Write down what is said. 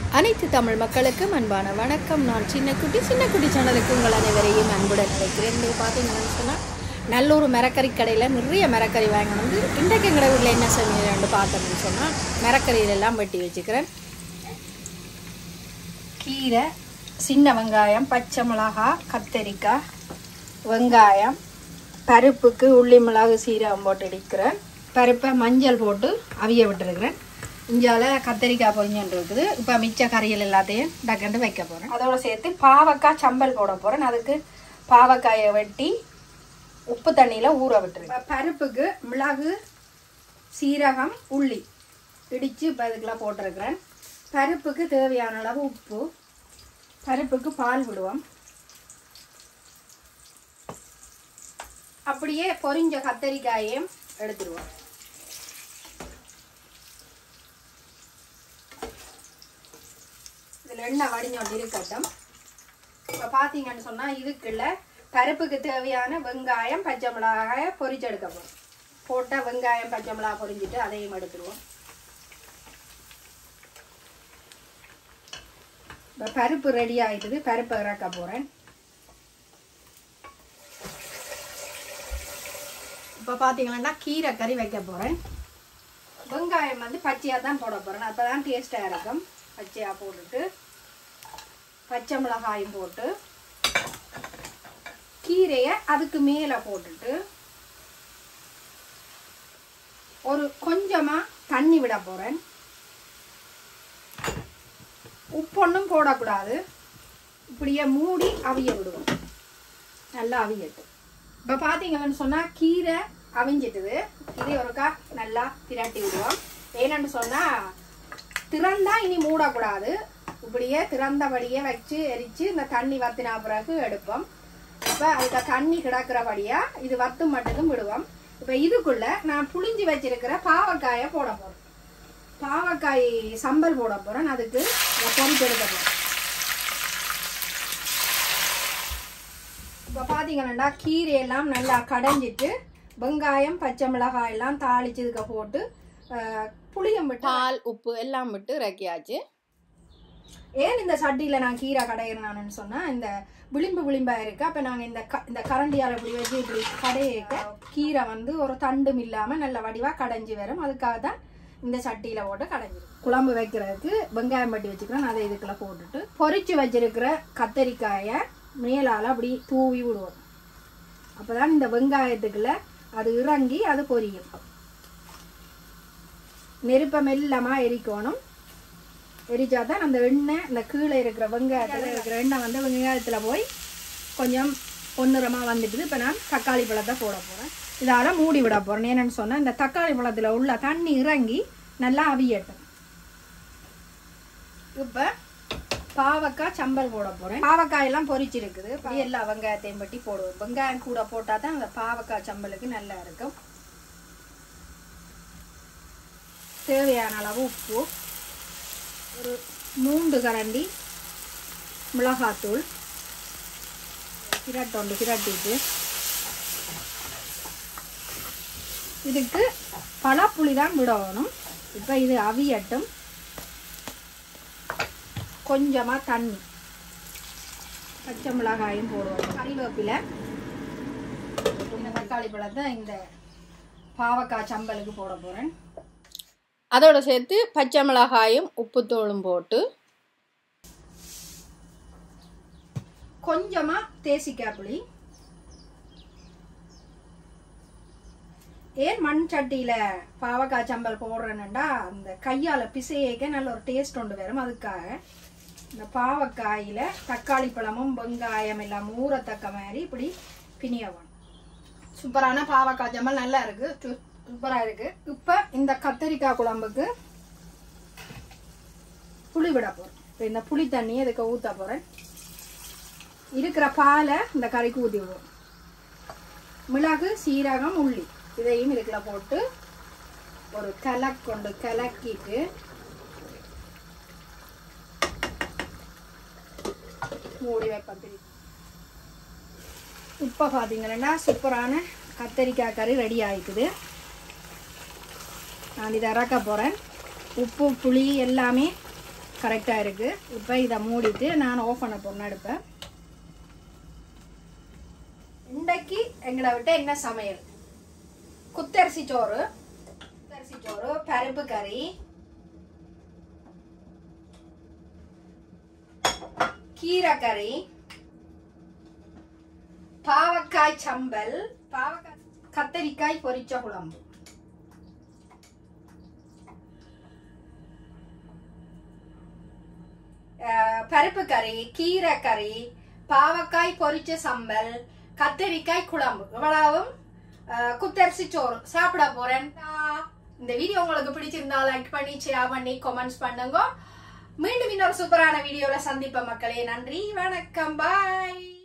அனைத்து தமிழ் மக்களுக்கும் அன்பான வணக்கம் நான் சின்ன குட்டி சின்ன குட்டி சேனலுக்கு உங்கள் அனைவரையும் அன்புடன் அழைக்கிறேன் இன்றைக்கு பார்த்தீங்கன்னு சொன்னால் நல்லூர் மரக்கறி கடையில் நிறைய மரக்கறி வாங்கி வந்து இன்றைக்கு எங்கள் வீட்டில் என்ன சமையல்னு பார்த்தோம்னு சொன்னால் மரக்கறியிலெல்லாம் வெட்டி வச்சுக்கிறேன் கீரை சின்ன வெங்காயம் பச்சை மிளகாய் கத்தரிக்காய் வெங்காயம் பருப்புக்கு உள்ளி மிளகு சீரகம் போட்டு இடிக்கிறேன் பருப்பை மஞ்சள் போட்டு அவிய விட்டுருக்கிறேன் இஞ்சால கத்தரிக்காய் பொரிஞ்சுட்டு இருக்குது இப்போ மிச்ச கறிகள் எல்லாத்தையும் டக்குண்டு வைக்க போகிறேன் அதோட சேர்த்து பாவக்காய் சம்பல் போட போகிறேன் அதுக்கு பாவக்காயை வெட்டி உப்பு தண்ணியில் ஊற விட்டுருக்கேன் பருப்புக்கு மிளகு சீரகம் உள்ளி இடித்து இப்போ இதுக்கெல்லாம் போட்டிருக்கிறேன் பருப்புக்கு தேவையான அளவு உப்பு பருப்புக்கு பால் விடுவோம் அப்படியே பொரிஞ்ச கத்தரிக்காயையும் எடுத்துருவோம் இதில் எண்ணெய் வடிஞ்சோண்டு இருக்கட்டும் இப்போ பார்த்தீங்கன்னு சொன்னால் இதுக்குள்ள பருப்புக்கு தேவையான வெங்காயம் பச்சை மிளகாய பொரிச்செடுக்க போகிறோம் போட்டால் வெங்காயம் பச்சை மிளகாய் பொரிஞ்சிட்டு அதையும் எடுத்துருவோம் இப்போ பருப்பு ரெடி ஆகிட்டுது பருப்பை இறக்க போகிறேன் இப்போ பார்த்தீங்கன்னா கீரை கறி வைக்க போகிறேன் வெங்காயம் வந்து பச்சையாக தான் போட போகிறேன் அப்போ தான் டேஸ்ட்டாக இருக்கும் பச்சையாக போட்டுட்டு பச்சை மிளகாயும் போட்டு கீரையை அதுக்கு மேலே போட்டுட்டு ஒரு கொஞ்சமாக தண்ணி விட போகிறேன் உப்பொன்னும் போடக்கூடாது இப்படியே மூடி அவிய விடுவோம் நல்லா அவியட்டும் இப்போ பார்த்தீங்கன்னு சொன்னால் கீரை அவிஞ்சிட்டுது இது ஒருக்கா நல்லா திரட்டி விடுவோம் ஏன்னு சொன்னால் திறந்தா இனி மூடக்கூடாது இப்படியே திறந்தபடியே வச்சு எரிச்சு இந்த தண்ணி வத்தினா பிறகு எடுப்போம் இப்போ அதுக்கு தண்ணி கிடக்கிறபடியா இது வத்து மட்டுக்கும் விடுவோம் இப்போ இதுக்குள்ள நான் புளிஞ்சு வச்சிருக்கிற பாவக்காயை போட போறேன் பாவக்காய் சம்பல் போட போறேன் அதுக்கு பொறிச்சு எடுக்க போறேன் இப்போ பார்த்தீங்கன்னா கீரையெல்லாம் நல்லா கடைஞ்சிட்டு வெங்காயம் பச்சை மிளகாய் எல்லாம் தாளிச்சதுக்கு போட்டு புளியம் விட்டு பால் உப்பு எல்லாம் விட்டு இறக்கியாச்சு ஏன் இந்த சட்டியில் நான் கீரை கடையிறேன்னு சொன்னால் இந்த விளிம்பு விளிம்பாக இருக்கு அப்போ நாங்கள் இந்த க இந்த கரண்டியால் இப்படி வச்சு இப்படி கடையிக்க கீரை வந்து ஒரு தண்டும் இல்லாமல் நல்ல வடிவாக கடைஞ்சி வரும் அதுக்காக தான் இந்த சட்டியில் போட்டு கடைஞ்சி குழம்பு வைக்கிறதுக்கு வெங்காயம் பட்டி வச்சுக்கிறேன் அதை இதுக்குள்ள போட்டுட்டு பொரிச்சு வச்சிருக்கிற கத்தரிக்காயை மேலால் அப்படி தூவி விடுவோம் அப்போ தான் இந்த வெங்காயத்துக்குள்ள அது இறங்கி அது பொரியும் நெருப்பை மெல்லமாக எரிக்கணும் எரிச்சா தான் அந்த எண்ணெய் இந்த கீழே இருக்கிற வெங்காயத்தில் இருக்கிற எண்ணெய் வந்து வெங்காயத்தில் போய் கொஞ்சம் பொன்னிறமாக வந்துட்டுது இப்போ நான் தக்காளி பழத்தை போட போகிறேன் இதால் மூடி விட போகிறேன் என்னென்னு சொன்னால் இந்த தக்காளி பழத்தில் உள்ள தண்ணி இறங்கி நல்லா அவியட்டும் இப்போ பாவக்காய் சம்பல் போட போகிறேன் பாவக்காயெல்லாம் பொரிச்சிருக்குது எல்லா வெங்காயத்தையும் பட்டி போடுவோம் வெங்காயம் கூட போட்டால் தான் அந்த பாவக்காய் சம்பலுக்கு நல்லா இருக்கும் தேவையான அளவு உப்பு ஒரு மூன்று கரண்டி மிளகாத்தூள் கிரட்டொண்டு கிரட்டிட்டு இதுக்கு பழப்புளி தான் விடணும் இப்போ இது அவியட்டும் கொஞ்சமாக தண்ணி பச்சை மிளகாயும் போடுவோம் கறிவேப்பிலை இந்த தக்காளி பழத்தை இந்த பாவக்காய் சம்பலுக்கு போட போகிறேன் அதோட சேர்த்து பச்சை மிளகாயும் உப்புத்தூளும் போட்டு கொஞ்சமாக தேசிக்காய் புளி ஏன் மண் சட்டியில் பாவக்காய் சம்பல் போடுறேன்னுண்டா அந்த கையால் பிசையக்க நல்ல ஒரு டேஸ்ட் ஒன்று வரும் அதுக்காக இந்த பாவக்காயில் தக்காளி பழமும் வெங்காயம் எல்லாம் ஊறத்தக்க மாதிரி இப்படி பிணியவன் சூப்பரான பாவக்காய் சம்பல் நல்லா இருக்குது சூப்பராக இருக்குது இப்போ இந்த கத்தரிக்காய் குழம்புக்கு புளி விட போகிறேன் இப்போ இந்த புளி தண்ணியை இதுக்கு ஊற்ற போகிறேன் இருக்கிற பாலை இந்த கறிக்கு ஊற்றி விடுவோம் மிளகு சீரகம் உள்ளி இதையும் இதுக்குள்ள போட்டு ஒரு கலக் கொண்டு கலக்கிட்டு மூடி வைப்பேன் இப்போ பார்த்தீங்கன்னா சூப்பரான கத்தரிக்காய் கறி ரெடி ஆகிக்குது நான் இதை இறக்க போகிறேன் உப்பு புளி எல்லாமே கரெக்டாக இருக்குது இப்போ இதை மூடிட்டு நான் ஆஃப் பண்ண போறேன் அடுப்பேன் இன்றைக்கு எங்களை விட்ட என்ன சமையல் குத்தரிசி சோறு குத்தரிசி சோறு பருப்பு கறி கீரை கறி பாவக்காய் சம்பல் பாவக்காய் கத்தரிக்காய் பொரிச்ச குழம்பு அஹ், பருப்பு கறி கீரை கறி பாவக்காய் பொரிச்ச சம்பல் கத்தரிக்காய் குழம்பு இவ்வளவும் அஹ், குத்தரிசி சோறு சாப்பிட போறேன் ஆஹ், இந்த வீடியோ உங்களுக்கு பிடிச்சிருந்தா லைக் பண்ணி ஷேர் பண்ணி கமெண்ட்ஸ் பண்ணுங்க மீண்டும் இன்னொரு சூப்பரான வீடியோல சந்திப்ப மக்களே நன்றி வணக்கம் பாய்